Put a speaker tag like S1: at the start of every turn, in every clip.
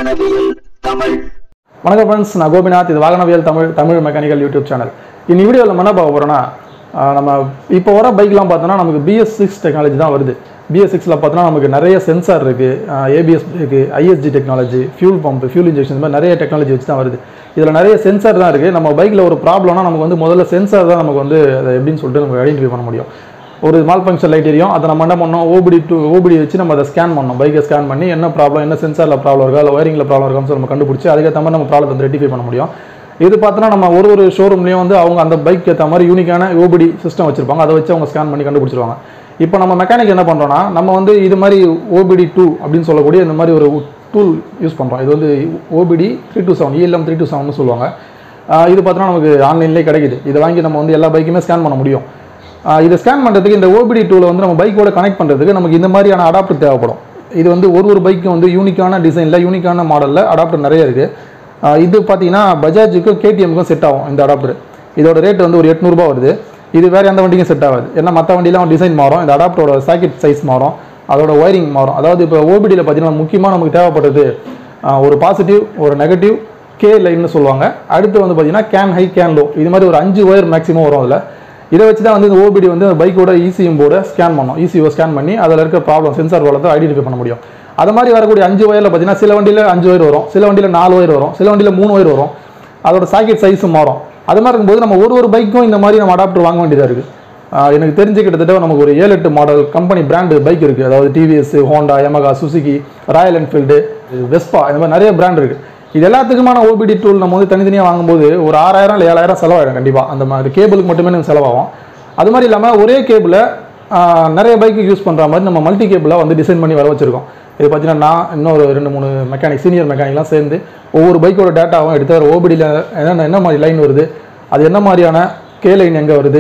S1: வாகனவியல் தமிழ்
S2: வணக்கம் ஃப்ரெண்ட்ஸ் நான் கோபிநாத் இது வாகனவியல் Tamil Tamil mechanical YouTube channel இந்த வீடியோவில் நம்ம என்ன பார்க்க போகிறோம்னா ஆஹ் நம்ம இப்போ வர பைக்லாம் பார்த்தோன்னா நமக்கு பிஎஸ் சிக்ஸ் டெக்னாலஜி தான் வருது பிஎஸ் சிக்ஸில் பார்த்தோன்னா நமக்கு நிறைய சென்சார் இருக்குது ஏபிஎஸ் இருக்குது ISG technology fuel pump fuel injection மாதிரி நிறைய டெக்னாலஜி வச்சு தான் வருது இதில் நிறைய சென்சார் தான் இருக்குது நம்ம பைக்கில் ஒரு ப்ராப்ளம்னா நமக்கு வந்து முதல்ல சென்சார் தான் நமக்கு வந்து அதை எப்படின்னு சொல்லிட்டு நமக்கு ஐடென்டிஃபை பண்ண முடியும் ஒரு மால் ஃபங்க்ஷன் லைட் எரியும் அதை நம்ம என்ன பண்ணோம் ஓபிடி டூ ஓபிடி வச்சு நம்ம அதை ஸ்கேன் பண்ணோம் பைக்கை ஸ்கேன் பண்ணி என்ன ப்ராப்ளம் என்ன சென்சாரில் ப்ராப்ளம் இருக்கா இல்லை ஒயரிங்கில் ப்ராப்ளம் இருக்கான்னு சொல்லி நம்ம கண்டுபிடிச்சி அதுக்கேற்ற மாதிரி நம்ம ப்ராப்ளத்தை வந்து ரெட்டிஃபை பண்ண முடியும் இது பார்த்தோன்னா நம்ம ஒரு ஒரு ஷோரூம்லேயும் வந்து அவங்க அந்த பைக் ஏற்ற மாதிரி யூனிக்கான ஓபிடி சிஸ்டம் வச்சிருப்பாங்க அதை வச்சு அவங்க ஸ்கேன் பண்ணி கண்டுபிடிச்சிருவாங்க இப்போ நம்ம மெக்கானிக் என்ன பண்ணுறோம்னா நம்ம வந்து இது மாதிரி ஓபிடி டூ அப்படின்னு சொல்லக்கூடிய இந்த மாதிரி ஒரு டூல் யூஸ் பண்ணுறோம் இது வந்து OBD three two seven ELM three two seven சொல்லுவாங்க ஆஹ் இது பார்த்தோன்னா நமக்கு ஆன்லைன்லேயே கிடைக்குது இதை வாங்கி நம்ம வந்து எல்லா பைக்குமே ஸ்கேன் பண்ண முடியும் ஆஹ் இதை ஸ்கேன் பண்ணுறதுக்கு இந்த ஓபிடி டூலை வந்து நம்ம பைக்கோட கனெக்ட் பண்ணுறதுக்கு நமக்கு இந்த மாதிரியான அடாப்டர் தேவைப்படும் இது வந்து ஒரு ஒரு பைக்கும் வந்து யூனிக்கான டிசைனில் யூனிக்கான மாடலில் அடாப்டர் நிறைய இருக்குது இது பார்த்தீங்கன்னா பஜாஜுக்கும் கேடிஎம்க்கும் செட் ஆகும் இந்த அடாப்டர் இதோட ரேட் வந்து ஒரு எட்நூறுபா வருது இது வேறு எந்த வண்டிக்கும் செட் ஆகாது ஏன்னா மற்ற வண்டிலாம் டிசைன் மாறும் இந்த அடாப்டரோட சாக்கெட் சைஸ் மாறும் அதோட ஒயரிங் மாறும் அதாவது இப்போ ஓபிடியில் பார்த்தீங்கன்னா முக்கியமாக நமக்கு தேவைப்படுறது ஆஹ் ஒரு பாசிட்டிவ் ஒரு நெகட்டிவ் கே லைன்னு சொல்லுவாங்க அடுத்து வந்து பார்த்தீங்கன்னா கேன் ஹை கேன் லோ இது மாதிரி ஒரு அஞ்சு ஒயர் மேக்ஸிமம் வரும் அதில் இதை வச்சு தான் வந்து இந்த ஓபிடி வந்து பைக்கோட இசிஎம் போர்டை ஸ்கேன் பண்ணோம் இசிஓ ஸ்கேன் பண்ணி அதில் இருக்க ப்ராப்ளம் சென்சார் ப்ராப்ளத்தை ஐடென்டிஃபை பண்ண முடியும் அது மாதிரி வரக்கூடிய அஞ்சு ஒயரில் பார்த்தீங்கன்னா சில வண்டியில் அஞ்சு ஒயர் வரும் சில வண்டியில் நாலு ஒயர் வரும் சில வண்டியில் மூணு ஒயர் வரும் அதோட சாக்கெட் சைஸும் மாறும் அது மாதிரி இருக்கும்போது நம்ம ஒரு ஒரு பைக்கும் இந்த மாதிரி நம்ம அடாப்டர் வாங்க வேண்டியதாக இருக்குது ஆஹ் எனக்கு தெரிஞ்சு கிட்டத்தட்ட நமக்கு ஒரு ஏழு எட்டு மாடல் கம்பெனி பிராண்டு பைக் இருக்குது அதாவது TVS Honda Yamaha Suzuki Royal Enfield Vespa இந்த மாதிரி நிறைய பிராண்ட் இருக்குது இது எல்லாத்துக்குமான ஓபிடி டூல் நம்ம வந்து தனித்தனியாக வாங்கும்போது ஒரு ஆறாயிரம் இல்லை ஏழாயிரம் செலவாயிடும் கண்டிப்பாக அந்த மாதிரி கேபிளுக்கு மட்டுமே நமக்கு செலவாகும் அது மாதிரி இல்லாமல் ஒரே கேபிளை நிறைய பைக்கு யூஸ் பண்ணுற மாதிரி நம்ம மல்டி கேபிளாக வந்து டிசைன் பண்ணி வர வச்சிருக்கோம் இது பார்த்தீங்கன்னா நான் இன்னொரு ரெண்டு மூணு மெக்கானிக் சீனியர் மெக்கானிக்லாம் சேர்ந்து ஒவ்வொரு பைக்கோட டேட்டாவும் எடுத்து வர ஓபிடியில் என்னென்ன என்ன மாதிரி லைன் வருது அது என்ன மாதிரியான கே லைன் எங்கே வருது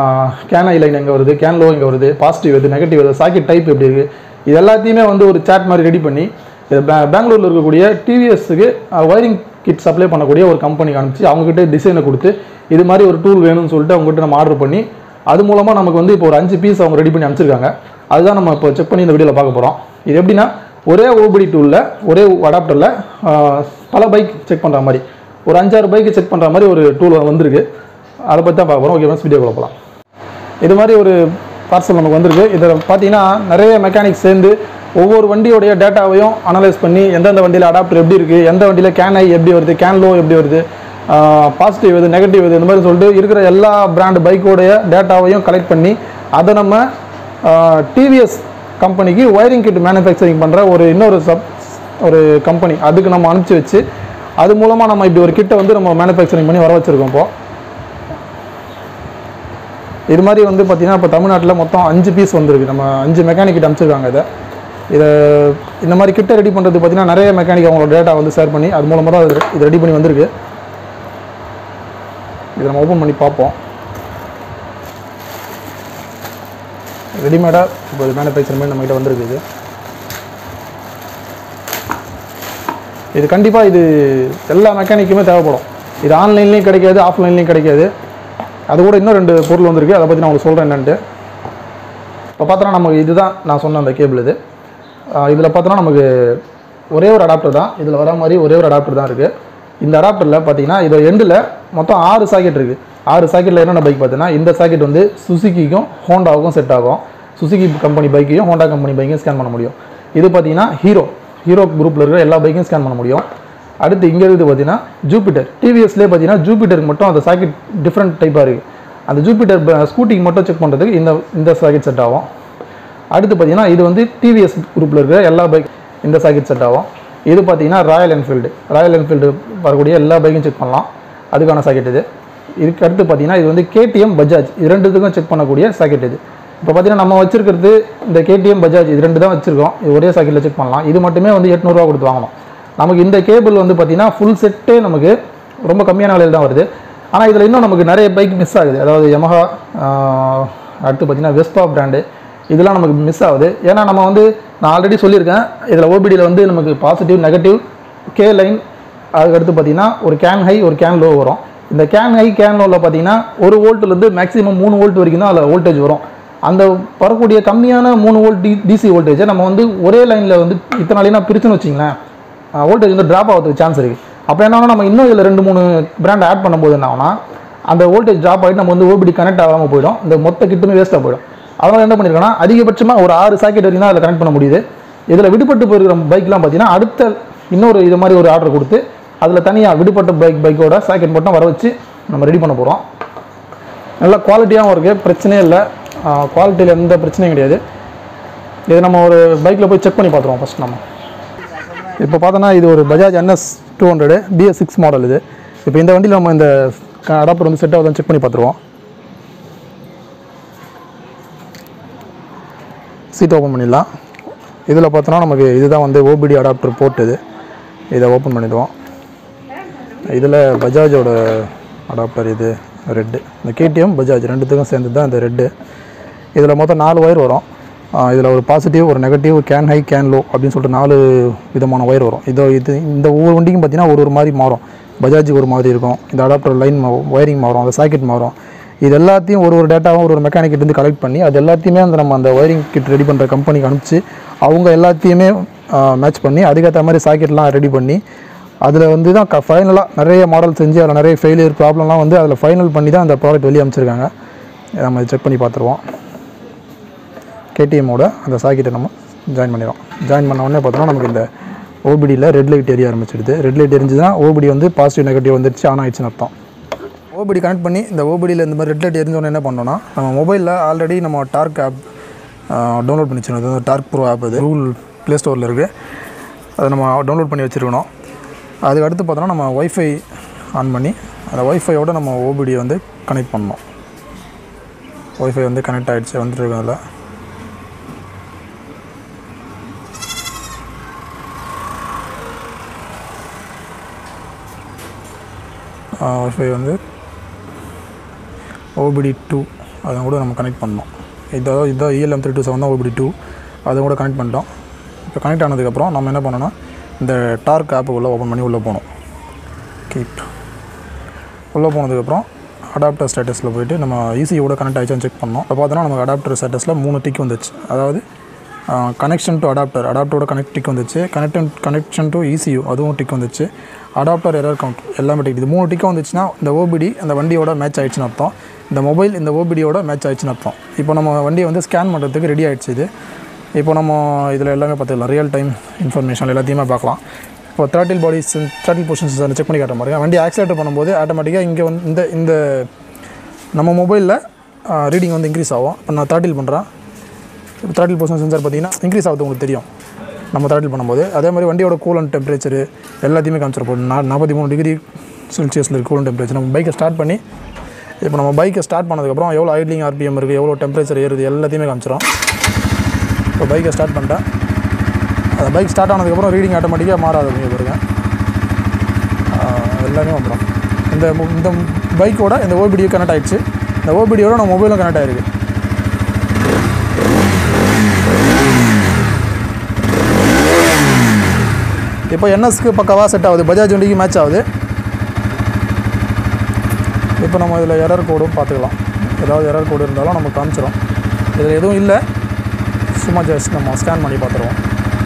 S2: கேன் ஐ லைன் எங்கே வருது கேன் லோ எங்கே வருது பாசிட்டிவ் வருது நெகட்டிவ் வருது சாக்கெட் டைப் எப்படி இருக்குது இது எல்லாத்தையுமே வந்து ஒரு சாட் மாதிரி ரெடி பண்ணி இது பெ- பெங்களூர்ல இருக்கக்கூடிய டிவிஎஸ்க்கு ஒயரிங் கிட் சப்ளை பண்ணக்கூடிய ஒரு கம்பெனிக்கு அனுப்பிச்சு அவங்ககிட்ட டிசைனை கொடுத்து இது மாதிரி ஒரு டூல் வேணும்னு சொல்லிட்டு அவங்ககிட்ட நம்ம ஆர்டர் பண்ணி அது மூலமாக நமக்கு வந்து இப்போ ஒரு அஞ்சு பீஸ் அவங்க ரெடி பண்ணி அனுப்பிச்சிருக்காங்க அதுதான் நம்ம இப்போ செக் பண்ணி இந்த வீடியோவில் பார்க்க போகிறோம் இது எப்படின்னா ஒரே ஓபிடி டூலில் ஒரே அடாப்டரில் பல பைக் செக் பண்ணுற மாதிரி ஒரு அஞ்சாறு பைக்கு செக் பண்ணுற மாதிரி ஒரு டூல் வந்திருக்கு அதை பற்றி தான் பார்க்க போகிறோம் ஓகே ஃப்ரெண்ட்ஸ் வீடியோக்குள்ள போகலாம் இது மாதிரி ஒரு பார்சல் நமக்கு வந்திருக்கு இதில் பார்த்தீங்கன்னா நிறைய மெக்கானிக்ஸ் சேர்ந்து ஒவ்வொரு வண்டியோடைய டேட்டாவையும் அனலைஸ் பண்ணி எந்தெந்த வண்டியில் அடாப்டர் எப்படி இருக்குது எந்த வண்டியில் கேன் ஐ எப்படி வருது கேன் லோ எப்படி வருது பாசிட்டிவ் எது நெகட்டிவ் எது இந்த மாதிரி சொல்லிட்டு இருக்கிற எல்லா பிராண்ட் பைக்கோடைய டேட்டாவையும் கலெக்ட் பண்ணி அதை நம்ம டிவிஎஸ் கம்பெனிக்கு ஒயரிங் கிட் மேனுஃபேக்சரிங் பண்ணுற ஒரு இன்னொரு சப் ஒரு கம்பெனி அதுக்கு நம்ம அனுப்பிச்சி வச்சு அது மூலமாக நம்ம இப்படி ஒரு கிட்டை வந்து நம்ம மேனுஃபேக்சரிங் பண்ணி வர வச்சுருக்கோம் இப்போ இது மாதிரி வந்து பார்த்தீங்கன்னா இப்போ தமிழ்நாட்டில் மொத்தம் அஞ்சு பீஸ் வந்திருக்கு நம்ம அஞ்சு மெக்கானிக் கிட்ட அனுப்பிச்சிருக்காங்க இதை இதை இந்த மாதிரி கிட்ட ரெடி பண்ணுறது பார்த்தீங்கன்னா நிறைய மெக்கானிக் அவங்களோட டேட்டா வந்து ஷேர் பண்ணி அது மூலமாக தான் இது- இது ரெடி பண்ணி வந்திருக்கு இதை நம்ம ஓப்பன் பண்ணி பார்ப்போம் ரெடிமேடாக இப்போ மேனுஃபேக்சர் மாதிரி நம்மகிட்ட வந்திருக்கு இது இது கண்டிப்பாக இது எல்லா மெக்கானிக்குமே தேவைப்படும் இது ஆன்லைன்லேயும் கிடைக்காது ஆஃப்லைன்லேயும் கிடைக்காது அது கூட இன்னும் ரெண்டு பொருள் வந்திருக்கு அதை பற்றி நான் உங்களுக்கு சொல்கிறேன் என்னன்ட்டு இப்போ பார்த்தோன்னா நமக்கு இதுதான் நான் சொன்ன அந்த கேபிள் இது இதில் பார்த்தோன்னா நமக்கு ஒரே ஒரு அடாப்டர் தான் இதில் வர மாதிரி ஒரே ஒரு அடாப்டர் தான் இருக்குது இந்த அடாப்டரில் பார்த்தீங்கன்னா இதோட எண்டில் மொத்தம் ஆறு சாக்கெட் இருக்குது ஆறு சாக்கெட்டில் என்னென்ன பைக் பார்த்தீங்கன்னா இந்த சாக்கெட் வந்து சுசுக்கிக்கும் ஹோண்டாவுக்கும் செட் ஆகும் சுசுகி கம்பெனி பைக்கையும் ஹோண்டா கம்பெனி பைக்கையும் ஸ்கேன் பண்ண முடியும் இது பார்த்தீங்கன்னா ஹீரோ ஹீரோ குரூப்பில் இருக்கிற எல்லா பைக்கையும் ஸ்கேன் பண்ண முடியும் அடுத்து இங்கே இருக்குது பார்த்தீங்கன்னா ஜூபிட்டர் டிவிஎஸ்லேயே பார்த்தீங்கன்னா ஜூபிட்டருக்கு மட்டும் அந்த சாக்கெட் டிஃப்ரெண்ட் டைப்பாக இருக்குது அந்த ஜூபிட்டர் ஸ்கூட்டிக்கு மட்டும் செக் பண்ணுறதுக்கு இந்த இந்த சாக்கெட் செட் ஆகும் அடுத்து பார்த்தீங்கன்னா இது வந்து டிவிஎஸ் குரூப்பில் இருக்கிற எல்லா பைக் இந்த சாக்கெட் செட் ஆகும் இது பார்த்தீங்கன்னா ராயல் என்ஃபீல்டு ராயல் என்ஃபீல்டு வரக்கூடிய எல்லா பைக்கும் செக் பண்ணலாம் அதுக்கான சாக்கெட் இது இதுக்கு அடுத்து பார்த்தீங்கன்னா இது வந்து கேடிஎம் பஜாஜ் இது ரெண்டுத்துக்கும் செக் பண்ணக்கூடிய சாக்கெட் இது இப்போ பார்த்தீங்கன்னா நம்ம வச்சிருக்கிறது இந்த கேடிஎம் பஜாஜ் இது ரெண்டு தான் வச்சிருக்கோம் இது ஒரே சாக்கெட்டில் செக் பண்ணலாம் இது மட்டுமே வந்து எட்நூறுவா கொடுத்து வாங்கணும் நமக்கு இந்த கேபிள் வந்து பார்த்தீங்கன்னா ஃபுல் செட்டே நமக்கு ரொம்ப கம்மியான விலையில் தான் வருது ஆனால் இதில் இன்னும் நமக்கு நிறைய பைக் மிஸ் ஆகுது அதாவது யமஹா அடுத்து பார்த்தீங்கன்னா வெஸ்பா பிராண்டு இதெல்லாம் நமக்கு மிஸ் ஆகுது ஏன்னா நம்ம வந்து நான் ஆல்ரெடி சொல்லியிருக்கேன் இதில் ஓபிடியில் வந்து நமக்கு பாசிட்டிவ் நெகட்டிவ் கே லைன் அதுக்கடுத்து பார்த்தீங்கன்னா ஒரு கேன் ஹை ஒரு கேன் லோ வரும் இந்த கேன் ஹை கேன் லோவில் பார்த்தீங்கன்னா ஒரு வோல்ட்லேருந்து மேக்ஸிமம் மூணு வோல்ட் வரைக்கும் தான் அதில் வோல்டேஜ் வரும் அந்த வரக்கூடிய கம்மியான மூணு வோல்ட் டி டிசி வோல்டேஜை நம்ம வந்து ஒரே லைனில் வந்து இத்தனை லைனாக பிரிச்சுன்னு வச்சிங்களேன் வோல்டேஜ் வந்து ட்ராப் ஆகிறதுக்கு சான்ஸ் இருக்குது அப்போ என்னன்னா நம்ம இன்னும் இதில் ரெண்டு மூணு பிராண்ட் ஆட் பண்ணும்போது என்ன ஆகும்னா அந்த வோல்டேஜ் ட்ராப் ஆகிட்டு நம்ம வந்து ஓபிடி கனெக்ட் ஆகாமல் போயிடும் இந்த மொத்த கிட்டுமே வேஸ்ட்டாக போயிடும் அதனால என்ன பண்ணியிருக்கோன்னா அதிகபட்சமாக ஒரு ஆறு சாக்கெட் வரைக்கும் தான் அதில் கனெக்ட் பண்ண முடியுது இதில் விடுபட்டு போயிருக்கிற பைக்லாம் பார்த்தீங்கன்னா அடுத்த இன்னொரு இது மாதிரி ஒரு ஆர்டர் கொடுத்து அதில் தனியாக விடுபட்ட பைக் பைக்கோட சாக்கெட் மட்டும் வர வச்சு நம்ம ரெடி பண்ண போகிறோம் நல்லா குவாலிட்டியாகவும் இருக்குது பிரச்சனையே இல்லை குவாலிட்டியில் எந்த பிரச்சனையும் கிடையாது இது நம்ம ஒரு பைக்கில் போய் செக் பண்ணி பார்த்துருவோம் ஃபஸ்ட் நம்ம இப்போ பார்த்தோன்னா இது ஒரு Bajaj NS two hundred BS six model இது இப்போ இந்த வண்டியில் நம்ம இந்த அடாப்டர் வந்து செட் ஆகுதுன்னு செக் பண்ணி பார்த்துருவோம் சீட் ஓப்பன் பண்ணிடலாம் இதில் பார்த்தோன்னா நமக்கு இதுதான் வந்து ஓபிடி அடாப்டர் போர்ட் இது இதை ஓப்பன் பண்ணிடுவோம் இதில் பஜாஜோட அடாப்டர் இது ரெட்டு இந்த கேடிஎம் பஜாஜ் ரெண்டுத்துக்கும் சேர்ந்து தான் இந்த ரெட்டு இதில் மொத்தம் நாலு ஒயர் வரும் இதில் ஒரு பாசிட்டிவ் ஒரு negative CAN high CAN low அப்படின்னு சொல்லிட்டு நாலு விதமான ஒயர் வரும் இதோ இது இந்த ஒவ்வொரு வண்டிக்கும் பார்த்தீங்கன்னா ஒரு ஒரு மாதிரி மாறும் பஜாஜுக்கு ஒரு மாதிரி இருக்கும் இந்த அடாப்டர் லைன் ஒயரிங் மாறும் அந்த சாக்கெட் மாறும் இது எல்லாத்தையும் ஒரு ஒரு டேட்டாவும் ஒரு ஒரு மெக்கானிக் இருந்து கலெக்ட் பண்ணி அது எல்லாத்தையுமே அந்த நம்ம அந்த ஒயரிங் கிட் ரெடி பண்ணுற கம்பெனிக்கு அனுப்பிச்சு அவங்க எல்லாத்தையுமே மேட்ச் பண்ணி அதுக்கேற்ற மாதிரி சாக்கெட்லாம் ரெடி பண்ணி அதில் வந்து தான் க ஃபைனலாக நிறைய மாடல் செஞ்சு அதில் நிறைய ஃபெயிலியர் ப்ராப்ளம்லாம் வந்து அதில் ஃபைனல் பண்ணி தான் அந்த ப்ராடக்ட் வெளியே அமைச்சிருக்காங்க நம்ம செக் பண்ணி பார்த்துருவோம் கேடிஎம்மோட அந்த சாக்கெட்டை நம்ம ஜாயின் பண்ணிடுவோம் ஜாயின் பண்ண உடனே பார்த்தோம்னா நமக்கு இந்த ஓபிடியில் ரெட் லைட் எரிய ஆரம்பிச்சிடுது ரெட் லைட் எரிஞ்சுதுன்னா ஓபிடி வந்து பாசிட்டிவ் நெகட்டிவ் வந்துருச்சு ஆன் ஆயிடுச்சுன்னு அர்த்தம் ஓபிடி கனெக்ட் பண்ணி இந்த ஓபிடியில் இந்த மாதிரி ரெட் லைட் எரிஞ்சோடனே என்ன பண்ணோம்னா நம்ம மொபைலில் ஆல்ரெடி நம்ம டார்க் ஆப் டவுன்லோட் பண்ணி வச்சிருக்கோம் அது டார்க் ப்ரோ ஆப் அது கூகுள் ப்ளே ஸ்டோரில் இருக்குது அதை நம்ம டவுன்லோட் பண்ணி வச்சுருக்கணும் அதுக்கு அடுத்து பார்த்தோன்னா நம்ம ஒய்ஃபை ஆன் பண்ணி அந்த ஒய்ஃபையோட நம்ம ஓபிடியை வந்து கனெக்ட் பண்ணோம் ஒய்ஃபை வந்து கனெக்ட் ஆகிடுச்சு வந்துட்டு அதில் ஒய்ஃபை வந்து ஓபிடி டூ அதை கூட நம்ம கனெக்ட் பண்ணோம் இதோ இதோ இஎல்எம் த்ரீ டூ செவன் தான் ஓபிடி டூ அதை கூட கனெக்ட் பண்ணிட்டோம் இப்போ கனெக்ட் ஆனதுக்கப்புறம் நம்ம என்ன பண்ணோம்னா இந்த டார்க் ஆப்புக்குள்ளே ஓப்பன் பண்ணி உள்ளே போகணும் கீப் உள்ளே போனதுக்கப்புறம் அடாப்டர் ஸ்டேட்டஸில் போயிட்டு நம்ம ஈஸியோட கனெக்ட் ஆகிடுச்சான்னு செக் பண்ணோம் இப்போ பார்த்தோன்னா நமக்கு அடாப்டர் ஸ்டேட்டஸில் மூணு டிக் வந்துச்சு அதாவது கனெக்ஷன் டு அடாப்டர் அடாப்டரோட கனெக்ட் டிக் வந்துச்சு கனெக்டன் கனெக்ஷன் டு இசியூ அதுவும் டிக் வந்துச்சு அடாப்டர் எரர் கவுண்ட் எல்லாமே டிக் இது மூணு டிக்கும் வந்துச்சுன்னா இந்த ஓபிடி அந்த வண்டியோட மேட்ச் ஆயிடுச்சுன்னு அர்த்தம் இந்த மொபைல் இந்த ஓபிடியோட மேட்ச் ஆயிடுச்சுன்னு அர்த்தம் இப்போ நம்ம வண்டியை வந்து ஸ்கேன் பண்ணுறதுக்கு ரெடி ஆயிடுச்சு இது இப்போ நம்ம இதில் எல்லாமே பார்த்துக்கலாம் ரியல் டைம் இன்ஃபர்மேஷன் எல்லாத்தையுமே பார்க்கலாம் இப்போ throttle body throttle positions check பண்ணி காட்ட பாருங்க வண்டி ஆக்சிலேட்டர் பண்ணும்போது ஆட்டோமேட்டிக்காக இங்கே வந்து இந்த இந்த நம்ம மொபைலில் ரீடிங் வந்து இன்க்ரீஸ் ஆகும் இப்போ நான் த்ராட்டில் பண்ணுறேன் இப்போ த்ராட்டில் பொசிஷன் சென்சார் பார்த்தீங்கன்னா இன்க்ரீஸ் ஆகுது உங்களுக்கு தெரியும் நம்ம த்ராட்டில் பண்ணும்போது அதே மாதிரி வண்டியோட கூலன் டெம்பரேச்சர் எல்லாத்தையுமே காமிச்சிடும் இப்போ நா நாற்பத்தி மூணு டிகிரி செல்சியஸில் இருக்குது கூலன் டெம்பரேச்சர் நம்ம பைக்கை ஸ்டார்ட் பண்ணி இப்போ நம்ம பைக்கை ஸ்டார்ட் பண்ணதுக்கப்புறம் எவ்வளோ ஐட்லிங் ஆர்பிஎம் இருக்குது எவ்வளோ டெம்பரேச்சர் ஏறுது எல்லாத்தையுமே காமிச்சிடும் இப்போ பைக்கை ஸ்டார்ட் பண்ணிட்டேன் அந்த பைக் ஸ்டார்ட் ஆனதுக்கப்புறம் ரீடிங் ஆட்டோமேட்டிக்காக மாறாது நீங்கள் பாருங்க ஆஹ் எல்லாமே வந்துடும் இந்த மு- இந்த பைக்கோட இந்த ஓபிடியும் கனெக்ட் ஆயிடுச்சு இந்த ஓபிடியோட நம்ம மொபைலும் கனெக்ட் ஆயிருக்கு இப்போ என்எஸ்க்கு பக்காவாக செட் ஆகுது பஜாஜ் வண்டிக்கு மேட்ச் ஆகுது இப்போ நம்ம இதில் எரர் கோடும் பார்த்துக்கலாம் ஏதாவது எரர் கோடு இருந்தாலும் நம்ம காமிச்சிடும் இதில் எதுவும் இல்லை சும்மா ஜஸ்ட் நம்ம ஸ்கேன் பண்ணி பார்த்துருவோம்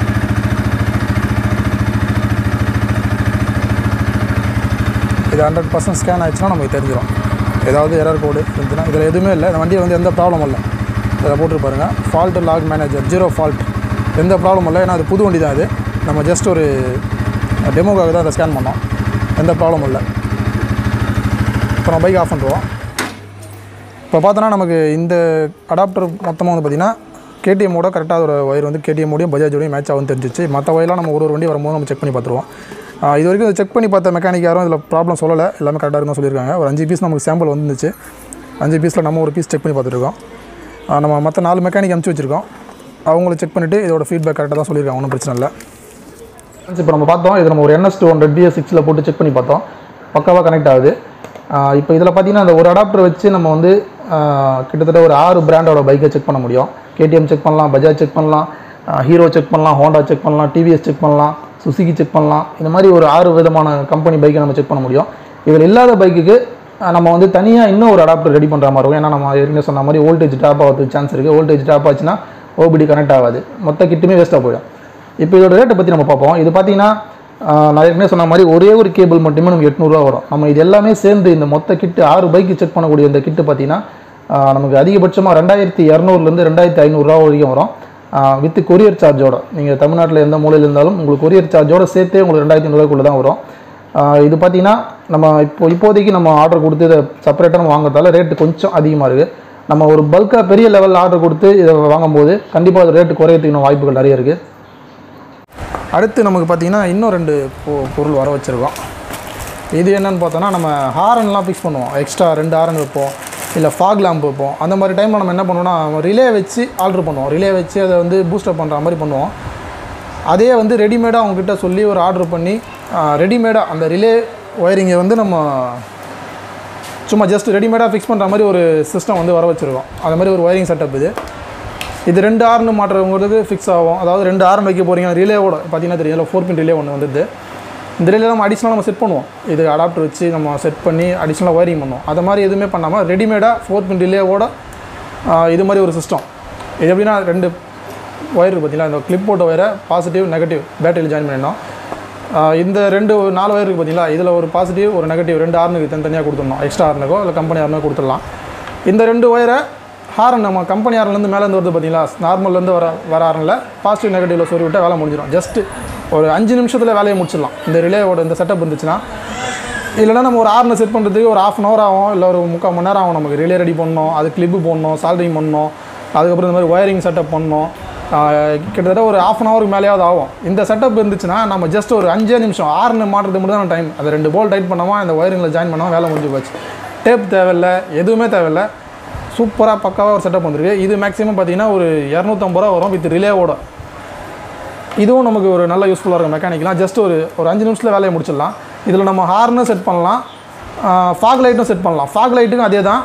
S2: இது ஹண்ட்ரட் பர்சன்ட் ஸ்கேன் ஆயிடுச்சுன்னா நமக்கு தெரிஞ்சிடும் ஏதாவது எரர் கோடு இருந்துச்சுன்னா இதில் எதுவுமே இல்லை இந்த வண்டியில் வந்து எந்த ப்ராப்ளமும் இல்லை இதில் போட்டு பாருங்க fault log manager zero fault எந்த ப்ராப்ளமும் இல்லை ஏன்னா அது புது வண்டி தான் இது நம்ம ஜஸ்ட் ஒரு டெமோக்காக தான் அதை ஸ்கேன் பண்ணோம் எந்த ப்ராப்ளமும் இல்லை இப்போ நம்ம பைக் ஆஃப் பண்ணுறோம் இப்போ பார்த்தோன்னா நமக்கு இந்த அடாப்டர் மொத்தமாக வந்து பார்த்திங்கன்னா கேடிஎம்மோட கரெக்டாக ஒரு ஒயர் வந்து கேடிஎம்மோடையும் பஜாஜோடையும் மேட்ச் ஆகும் தெரிஞ்சிச்சு மற்ற ஒயர்லாம் நம்ம ஒரு ஒரு வண்டி வரும்போது நம்ம செக் பண்ணி பார்த்துருவோம் ஆஹ் இது வரைக்கும் செக் பண்ணி பார்த்த மெக்கானிக் யாரும் இதில் ப்ராப்ளம் சொல்லலை எல்லாமே கரெக்டாக இருக்குன்னு சொல்லியிருக்காங்க ஒரு அஞ்சு பீஸ் நமக்கு சாம்பிள் வந்துருந்துச்சு அஞ்சு பீஸில் நம்ம ஒரு பீஸ் செக் பண்ணி பார்த்துருக்கோம் ஆஹ் நம்ம மற்ற நாலு மெக்கானிக் அனுப்பிச்சி வச்சுருக்கோம் அவங்கள செக் பண்ணிவிட்டு இதோட ஃபீட்பேக் கரெக்டாக தான் சொல்லியிருக்காங்க ஒன்றும் பிரச்சனை இல்லை இப்போ நம்ம பார்த்தோம் இது நம்ம ஒரு என்எஸ் டூ ஹண்ட்ரட் பிஎஸ் சிக்ஸில் போட்டு செக் பண்ணி பார்த்தோம் பக்காவாக கனெக்ட் ஆகுது ஆஹ் இப்போ இதில் பார்த்தீங்கன்னா அந்த ஒரு அடாப்டர் வச்சு நம்ம வந்து ஆஹ் கிட்டத்தட்ட ஒரு ஆறு பிராண்டோட பைக்கை செக் பண்ண முடியும் கேடிஎம் செக் பண்ணலாம் பஜாஜ் செக் பண்ணலாம் ஹீரோ செக் பண்ணலாம் ஹோண்டா செக் பண்ணலாம் டிவிஎஸ் செக் பண்ணலாம் சுசுகி செக் பண்ணலாம் இந்த மாதிரி ஒரு ஆறு விதமான கம்பெனி பைக்கை நம்ம செக் பண்ண முடியும் இதில் இல்லாத பைக்குக்கு நம்ம வந்து தனியாக இன்னும் ஒரு அடாப்டர் ரெடி பண்ணுற மாதிரி இருக்கும் ஏன்னா நம்ம ஏற்கனவே சொன்ன மாதிரி வோல்டேஜ் ட்ராப் ஆகிறதுக்கு சான்ஸ் இருக்குது வோல்டேஜ் ட்ராப் ஆச்சுன்னா ஓபிடி கனெக்ட் ஆகாது மொத்த கிட்டுமே வேஸ்ட்டாக போயிடும் இப்போ இதோட ரேட்டை பற்றி நம்ம பார்ப்போம் இது பார்த்தீங்கன்னா ஆஹ் நான் ஏற்கனவே சொன்ன மாதிரி ஒரே ஒரு கேபிள் மட்டுமே நமக்கு எட்நூறுரூவா வரும் நம்ம இது எல்லாமே சேர்ந்து இந்த மொத்த கிட்டு ஆறு பைக்கு செக் பண்ணக்கூடிய இந்த கிட்டு பார்த்தீங்கன்னா ஆஹ் நமக்கு அதிகபட்சமாக ரெண்டாயிரத்தி இரநூறுலேருந்து ரெண்டாயிரத்தி ஐநூறுரூவா வரைக்கும் வரும் வித் கொரியர் சார்ஜோட நீங்கள் தமிழ்நாட்டில் எந்த மூலையில் இருந்தாலும் உங்களுக்கு கொரியர் சார்ஜோட சேர்த்தே உங்களுக்கு ரெண்டாயிரத்தி ஐநூறுரூவாக்குள்ளே தான் வரும் ஆஹ் இது பார்த்தீங்கன்னா நம்ம இப்போ இப்போதைக்கு நம்ம ஆர்டர் கொடுத்து இதை செப்பரேட்டாக நம்ம வாங்குறதால ரேட்டு கொஞ்சம் அதிகமாக இருக்குது நம்ம ஒரு பல்காக பெரிய லெவலில் ஆர்டர் கொடுத்து இதை வாங்கும்போது கண்டிப்பாக அது ரேட்டு குறையறதுக்கு இன்னும் வாய்ப்புகள் நிறைய இருக்குது அடுத்து நமக்கு பார்த்தீங்கன்னா இன்னும் ரெண்டு பொ- பொருள் வர வச்சுருக்கோம் இது என்னன்னு பார்த்தோன்னா நம்ம ஹாரன்லாம் ஃபிக்ஸ் பண்ணுவோம் எக்ஸ்ட்ரா ரெண்டு ஹாரன் வைப்போம் இல்லை ஃபாக் லேம்ப் வைப்போம் அந்த மாதிரி டைமில் நம்ம என்ன பண்ணுவோம்னா ரிலே வச்சு ஆல்ட்ரு பண்ணுவோம் ரிலே வச்சு அதை வந்து பூஸ்டப் பண்ணுற மாதிரி பண்ணுவோம் அதே வந்து ரெடிமேடாக அவங்கக்கிட்ட சொல்லி ஒரு ஆர்டர் பண்ணி ரெடிமேடாக அந்த ரிலே ஒயரிங்கை வந்து நம்ம சும்மா ஜஸ்ட் ரெடிமேடாக ஃபிக்ஸ் பண்ணுற மாதிரி ஒரு சிஸ்டம் வந்து வர வச்சுருக்கோம் அந்த மாதிரி ஒரு ஒயரிங் செட்டப் இது இது ரெண்டு ஆர்னு மாட்டுறவங்களுக்கு ஃபிக்ஸ் ஆகும் அதாவது ரெண்டு ஆர்ன் வைக்க போகிறீங்க ரிலேவோட பார்த்தீங்கன்னா தெரியும் ஃபோர் பின் ரிலே ஒன்று வந்துடுது இந்த ரிலே நம்ம அடிஷ்னலாக நம்ம செட் பண்ணுவோம் இது அடாப்டர் வச்சு நம்ம செட் பண்ணி அடிஷ்னலாக ஒயரிங் பண்ணுவோம் அது மாதிரி எதுவுமே பண்ணாமல் ரெடிமேடாக ஃபோர் பின் ரிலேவோட இது மாதிரி ஒரு சிஸ்டம் இது எப்படின்னா ரெண்டு ஒயர் பார்த்தீங்களா இந்த கிளிப் போட்ட ஒயரை பாசிட்டிவ் நெகட்டிவ் பேட்டரியில் ஜாயின் பண்ணிடணும் ஆஹ் இந்த ரெண்டு நாலு ஒயர் இருக்குது பார்த்தீங்களா இதில் ஒரு பாசிட்டிவ் ஒரு நெகட்டிவ் ரெண்டு ஆர்னுக்கு தனித்தனியாக கொடுத்துடணும் எக்ஸ்ட்ரா ஆர்னுக்கோ இல்லை கம்பெனி ஆர்னுக்கோ கொடுத்துடலாம் இந்த ரெண்டு ஒயரை ஹாரன் நம்ம கம்பெனி ஹாரன்லேருந்து மேலேருந்து வருது பார்த்தீங்களா நார்மல்லேருந்து வர வர ஹாரனில் பாசிட்டிவ் நெகட்டிவில் சொறி விட்டால் வேலை முடிஞ்சிடும் ஜஸ்ட் ஒரு அஞ்சு நிமிஷத்தில் வேலையை முடிச்சிடலாம் இந்த ரிலேவோட இந்த செட்டப் இருந்துச்சுன்னா இல்லைனா நம்ம ஒரு ஆர்னை செட் பண்ணுறதுக்கு ஒரு ஆஃப் அன் ஹவர் ஆகும் இல்லை ஒரு முக்கால் மணி நேரம் ஆகும் நமக்கு ரிலே ரெடி பண்ணணும் அது கிளிப்பு போடணும் சால்ரிங் பண்ணணும் அதுக்கப்புறம் இந்த மாதிரி ஒயரிங் செட்டப் பண்ணணும் ஆஹ் கிட்டத்தட்ட ஒரு ஆஃப் அன் ஹவருக்கு மேலேயாவது ஆகும் இந்த செட்டப் இருந்துச்சுன்னா நம்ம ஜஸ்ட் ஒரு அஞ்சே நிமிஷம் ஆறுனு மாட்டுறது மட்டும் தான் டைம் அது ரெண்டு போல் டைட் பண்ணாமல் அந்த ஒயரிங்கில் ஜாயின் பண்ணாமல் வேலை முடிஞ்சு போச்சு டேப் தேவையில்ல எதுவுமே தேவையில்ல சூப்பராக பக்காவாக ஒரு செட்டப் வந்திருக்கு இது மேக்ஸிமம் பார்த்தீங்கன்னா ஒரு இரநூத்தம்பது ரூபா வரும் வித் ரிலேவோட இதுவும் நமக்கு ஒரு நல்ல யூஸ்ஃபுல்லாக இருக்கும் மெக்கானிக்கலாம் ஜஸ்ட் ஒரு ஒரு அஞ்சு நிமிஷத்தில் வேலையை முடிச்சிடலாம் இதில் நம்ம ஹார்னும் செட் பண்ணலாம் ஃபாக் லைட்டும் செட் பண்ணலாம் ஃபாக் லைட்டுக்கும் அதே தான்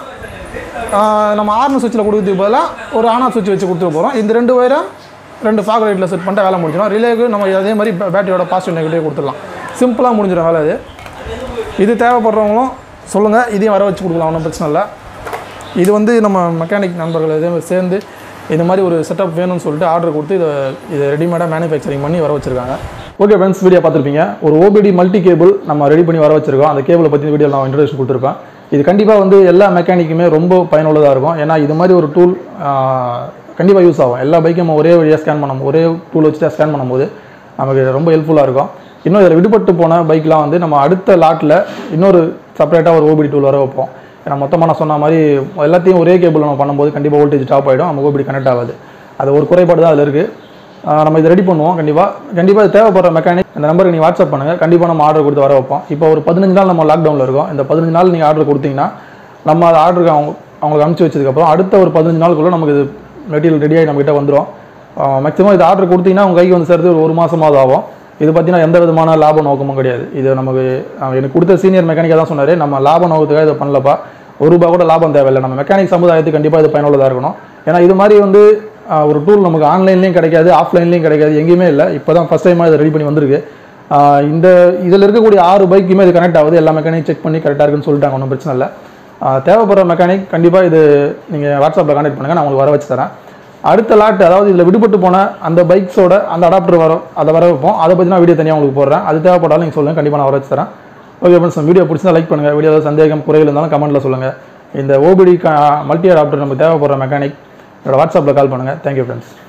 S2: ஆஹ் நம்ம ஆர்னு சுவிட்சில் கொடுக்கறதுக்கு பதிலாக ஒரு ஆன் ஆஃப் சுவிட்ச் வச்சு கொடுத்துட்டு போகிறோம் இந்த ரெண்டு வயரை ரெண்டு ஃபாக் லைட்டில் செட் பண்ணிட்டு வேலை முடிஞ்சிடும் ரிலேக்கு நம்ம அதே மாதிரி பே- பேட்டரியோட பாசிட்டிவ் நெகட்டிவ் கொடுத்துடலாம் சிம்பிளாக முடிஞ்சிடும் வேலை இது இது தேவைப்படுறவங்களும் சொல்லுங்கள் இதையும் வர வச்சு கொடுக்கலாம் ஒன்றும் பிரச்சனை இல்லை இது வந்து நம்ம மெக்கானிக் நண்பர்கள் இதே மாதிரி சேர்ந்து இந்த மாதிரி ஒரு செட்டப் வேணும்னு சொல்லிட்டு ஆர்டர் கொடுத்து இதை இதை ரெடிமேடாக மேனுஃபேக்சரிங் பண்ணி வர வச்சிருக்காங்க ஓகே ஃப்ரெண்ட்ஸ் வீடியோ பார்த்துருப்பீங்க ஒரு ஓபிடி மல்டி கேபிள் நம்ம ரெடி பண்ணி வர வச்சிருக்கோம் அந்த கேபிளை பற்றி வீடியோ நான் இன்ட்ரடக்ஷன் கொடுத்துருப்பேன் இது கண்டிப்பாக வந்து எல்லா மெக்கானிக்குமே ரொம்ப பயனுள்ளதாக இருக்கும் ஏன்னா இது மாதிரி ஒரு டூல் கண்டிப்பாக யூஸ் ஆகும் எல்லா பைக்கும் நம்ம ஒரே வழியாக ஸ்கேன் பண்ணும் ஒரே டூல் வச்சுட்டு ஸ்கேன் பண்ணும்போது நமக்கு ரொம்ப ஹெல்ப்ஃபுல்லாக இருக்கும் இன்னும் இதில் விடுபட்டு போன பைக்லாம் வந்து நம்ம அடுத்த லாட்டில் இன்னொரு செப்பரேட்டாக ஒரு ஓபிடி டூல் வர வைப்போம் ஏன்னா மொத்தமாக நான் சொன்ன மாதிரி எல்லாத்தையும் ஒரே கேபிள் நம்ம பண்ணும்போது கண்டிப்பாக வோல்டேஜ் டாப் ஆகிடும் நம்ம ஓபிடி கனெக்ட் ஆகாது அது ஒரு குறைபாடு தான் அதில் இருக்குது நம்ம இதை ரெடி பண்ணுவோம் கண்டிப்பாக கண்டிப்பாக இது தேவைப்படுற மெக்கானிக் இந்த நம்பருக்கு நீங்கள் வாட்ஸ்அப் பண்ணுங்கள் கண்டிப்பாக நம்ம ஆர்டர் கொடுத்து வர வைப்போம் இப்போ ஒரு பதினஞ்சு நாள் நம்ம லாக்டவுனில் இருக்கோம் இந்த பதினஞ்சு நாள் நீங்கள் ஆர்டர் கொடுத்தீங்கன்னா நம்ம அது ஆர்டருக்கு அவங்க அவங்களுக்கு அனுப்பிச்சி வச்சதுக்கப்புறம் அடுத்த ஒரு பதினஞ்சு நாளுக்குள்ளே நமக்கு இது மெட்டீரியல் ரெடியாகி நம்மகிட்ட வந்துடும் மேக்ஸிமம் இது ஆர்டர் கொடுத்தீங்கன்னா உங்கள் கைக்கு வந்து சேர்த்து ஒரு ஒரு மாதமாவது ஆகும் இது பார்த்தீங்கன்னா எந்த விதமான லாப நோக்கமும் கிடையாது இது நமக்கு அஹ் எனக்கு கொடுத்த சீனியர் மெக்கானிக்காக தான் சொன்னார் நம்ம லாப நோக்கத்துக்காக இதை பண்ணலப்பா ஒரு ரூபா கூட லாபம் தேவையில்லை நம்ம மெக்கானிக் சமுதாயத்துக்கு கண்டிப்பாக இது பயனுள்ளதாக இருக்கணும் ஏன்னா இது மாதிரி வந்து அஹ், ஒரு டூல் நமக்கு ஆன்லைன்லேயும் கிடைக்காது ஆஃப்லைன்லேயும் கிடைக்காது எங்கேயுமே இல்லை இப்போ தான் ஃபஸ்ட் டைமாக இதை ரெடி பண்ணி வந்திருக்கு அஹ், இந்த இதில் இருக்கக்கூடிய ஆறு பைக்குமே இது கனெக்ட் ஆகுது எல்லா மெக்கானிக் செக் பண்ணி கரெக்டாக இருக்குன்னு சொல்லிட்டாங்க ஒன்றும் பிரச்சனை இல்லை அஹ், தேவைப்படுற மெக்கானிக் கண்டிப்பாக இது நீங்கள் வாட்ஸ்அப்பில் கான்டாக்ட் பண்ணுங்கள் நான் உங்களுக்கு வர வச்சு தரேன் அடுத்த லாட் அதாவது இதில் விடுபட்டு போன அந்த பைக்ஸோட அந்த அடாப்டர் வர அதை வர வைப்போம் அதை பற்றி நான் வீடியோ தனியாக உங்களுக்கு போடுறேன் அது தேவைப்பட்டாலும் நீங்கள் சொல்லுங்கள் கண்டிப்பாக நான் வர வச்சு தரேன் ஓகே ஃப்ரெண்ட்ஸ் வீடியோ பிடிச்சா லைக் பண்ணுங்கள் வீடியோ ஏதாவது சந்தேகம் குறைகள் இருந்தாலும் கமெண்ட்டில் சொல்லுங்கள் இந்த ஓபிடி மல்டி அடாப்டர் நமக்கு தேவைப்படுற மெக்கானிக் என்னோட வாட்ஸ்அப்பில் கால் பண்ணுங்கள் தேங்க்யூ ஃப்ரெண்ட்ஸ்